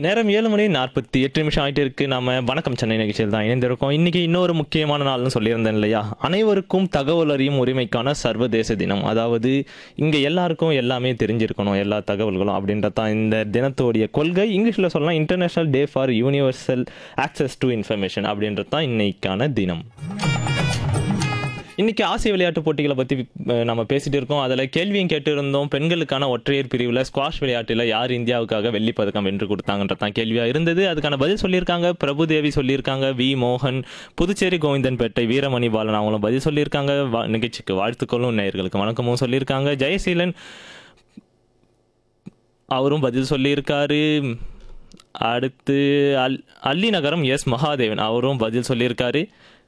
நேரம் ஏழு மணி நாற்பத்தி எட்டு நிமிஷம் ஆகிட்டு இருக்கு நாம வணக்கம் சென்னை நிகழ்ச்சியில் தான் இணைந்திருக்கோம் இன்னைக்கு இன்னொரு முக்கியமான நாள்னு சொல்லியிருந்தேன் இல்லையா அனைவருக்கும் தகவல் அறியும் உரிமைக்கான சர்வதேச தினம் அதாவது இங்கே எல்லாருக்கும் எல்லாமே தெரிஞ்சிருக்கணும் எல்லா தகவல்களும் அப்படின்றது தான் இந்த தினத்தோடைய கொள்கை இங்கிலீஷில் சொல்லலாம் International Day for Universal Access to Information அப்படின்றது தான் இன்னைக்கான தினம் இன்னைக்கு ஆசிய விளையாட்டு போட்டிகளை பற்றி நம்ம பேசிட்டு இருக்கோம் அதில் கேள்வியும் கேட்டு இருந்தோம் பெண்களுக்கான ஒற்றையர் பிரிவில் ஸ்குவாஷ் விளையாட்டில் யார் இந்தியாவுக்காக வெள்ளிப் பதக்கம் வென்று கொடுத்தாங்கன்றது தான் கேள்வியாக இருந்தது அதுக்கான பதில் சொல்லியிருக்காங்க பிரபுதேவி சொல்லியிருக்காங்க வி மோகன் புதுச்சேரி கோவிந்தன்பேட்டை வீரமணி பாலன் அவங்களும் பதில் சொல்லியிருக்காங்க வா- நிகழ்ச்சிக்கு வாழ்த்துக்களும் நேயர்களுக்கு வணக்கமும் சொல்லியிருக்காங்க ஜெயசீலன் அவரும் பதில் சொல்லியிருக்காரு அடுத்து அல் அல்லி நகரம் எஸ் மகாதேவன் அவரும் பதில் சொல்லியிருக்காரு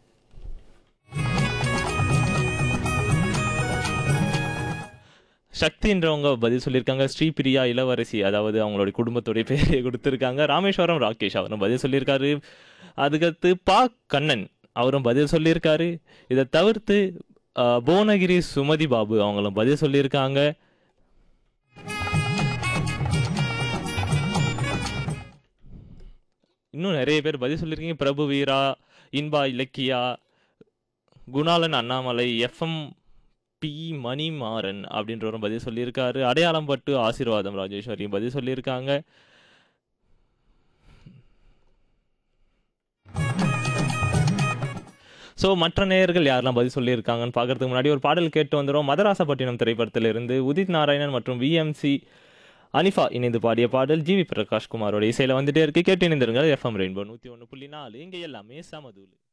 சக்தின்றவங்க பதில் சொல்லியிருக்காங்க ஸ்ரீபிரியா இளவரசி அதாவது அவங்களுடைய குடும்பத்துடைய பேரை கொடுத்துருக்காங்க ராமேஸ்வரம் ராகேஷ் அவரும் பதில் சொல்லியிருக்காரு அதுக்கடுத்து பா கண்ணன் அவரும் பதில் சொல்லியிருக்காரு இதை தவிர்த்து அஹ், புவனகிரி சுமதி பாபு அவங்களும் பதில் சொல்லியிருக்காங்க இன்னும் நிறைய பேர் பதில் சொல்லியிருக்கீங்க பிரபு வீரா இன்பா இலக்கியா குணாலன் அண்ணாமலை எஃப்எம் பி மணிமாறன் அப்படின்றவரும் பதில் சொல்லியிருக்காரு அடையாளம் பட்டு ஆசீர்வாதம் ராஜேஸ்வரியும் பதில் சொல்லியிருக்காங்க ஸோ மற்ற நேயர்கள் யாரெல்லாம் பதில் சொல்லியிருக்காங்கன்னு பார்க்கறதுக்கு முன்னாடி ஒரு பாடல் கேட்டு வந்துடும் மதராசப்பட்டினம் திரைப்படத்திலிருந்து உதித் நாராயணன் மற்றும் விஎம்சி அனிஃபா இணைந்து பாடிய பாடல் ஜிவி பிரகாஷ் குமாரோட இசையில் வந்துட்டே இருக்கு கேட்டு இணைந்திருங்க எஃப்எம் ரெயின்போ நூற்றி ஒன்று புள்ளி நாலு இங்கே எல்லாமே சமதூள்